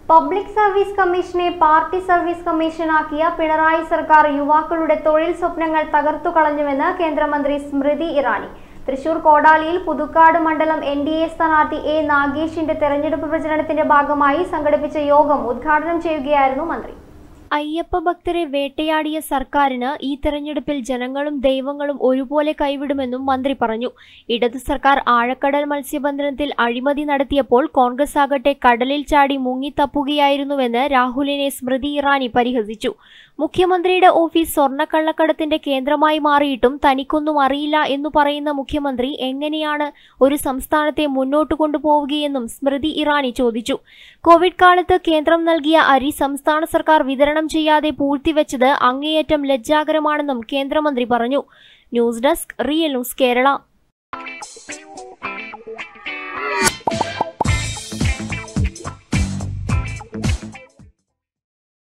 public service കമ്മീഷനെ party service കമ്മീഷനാക്കിയ പിണറായി സർക്കാർ യുവാക്കളുടെ തൊഴിൽ സ്വപ്നങ്ങൾ തകർത്തു കളഞ്ഞുവെന്ന് കേന്ദ്രമന്ത്രി സ്മൃതി ഇറാനി തൃശൂർ കോടാലിയിൽ പുതുക്കാട് മണ്ഡലം എൻ ഡി എ സ്ഥാനാർത്ഥി എ നാഗേഷിന്റെ തെരഞ്ഞെടുപ്പ് പ്രചരണത്തിന്റെ ഭാഗമായി സംഘടിപ്പിച്ച യോഗം ഉദ്ഘാടനം ചെയ്യുകയായിരുന്നു മന്ത്രി അയ്യപ്പ ഭക്തരെ വേട്ടയാടിയ സർക്കാരിന് ഈ തെരഞ്ഞെടുപ്പിൽ ജനങ്ങളും ദൈവങ്ങളും ഒരുപോലെ കൈവിടുമെന്നും മന്ത്രി പറഞ്ഞു ഇടതു സർക്കാർ ആഴക്കടൽ മത്സ്യബന്ധനത്തിൽ അഴിമതി നടത്തിയപ്പോൾ കോൺഗ്രസ് ആകട്ടെ കടലിൽ ചാടി മുങ്ങിത്തപ്പുകയായിരുന്നുവെന്ന് രാഹുലിനെ സ്മൃതി ഇറാനി പരിഹസിച്ചു മുഖ്യമന്ത്രിയുടെ ഓഫീസ് സ്വർണ്ണക്കള്ളക്കടത്തിന്റെ കേന്ദ്രമായി മാറിയിട്ടും തനിക്കൊന്നും അറിയില്ല എന്നു പറയുന്ന മുഖ്യമന്ത്രി എങ്ങനെയാണ് ഒരു സംസ്ഥാനത്തെ മുന്നോട്ട് കൊണ്ടുപോവുകയെന്നും സ്മൃതി ഇറാനി ചോദിച്ചു കോവിഡ് കാലത്ത് കേന്ദ്രം നൽകിയ അരി സംസ്ഥാന സർക്കാർ വിതരണം ചെയ്യാതെ പൂഴ്ത്തിവെച്ചത് അങ്ങേയറ്റം ലജ്ജാകരമാണെന്നും കേന്ദ്രമന്ത്രി പറഞ്ഞു news desk real news Kerala